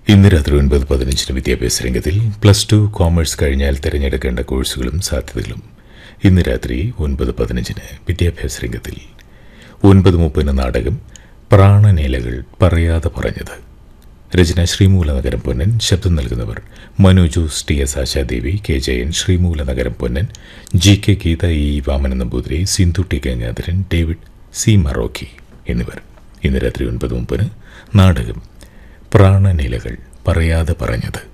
ഇന്ന് രാത്രി ഒൻപത് പതിനഞ്ചിന് വിദ്യാഭ്യാസ രംഗത്തിൽ പ്ലസ് ടു കോമേഴ്സ് കഴിഞ്ഞാൽ തിരഞ്ഞെടുക്കേണ്ട കോഴ്സുകളും സാധ്യതകളും ഇന്ന് രാത്രി ഒൻപത് പതിനഞ്ചിന് വിദ്യാഭ്യാസ രംഗത്തിൽ ഒൻപത് മുപ്പതിന് നാടകം പ്രാണനേലകൾ പറയാതെ പറഞ്ഞത് രചന ശ്രീമൂലനഗരം പൊന്നൻ ശബ്ദം നൽകുന്നവർ Manu Jose T S Ashadevi K Jayan Sreemoolanagaram Ponnan G K Geetha E Vamana Namboothiri Sindhu T Gangadharan David C Marokki എന്നിവർ ഇന്ന് രാത്രി ഒൻപത് മുപ്പതിന് നാടകം പ്രാണനിലകൾ പറയാതെ പറഞ്ഞത്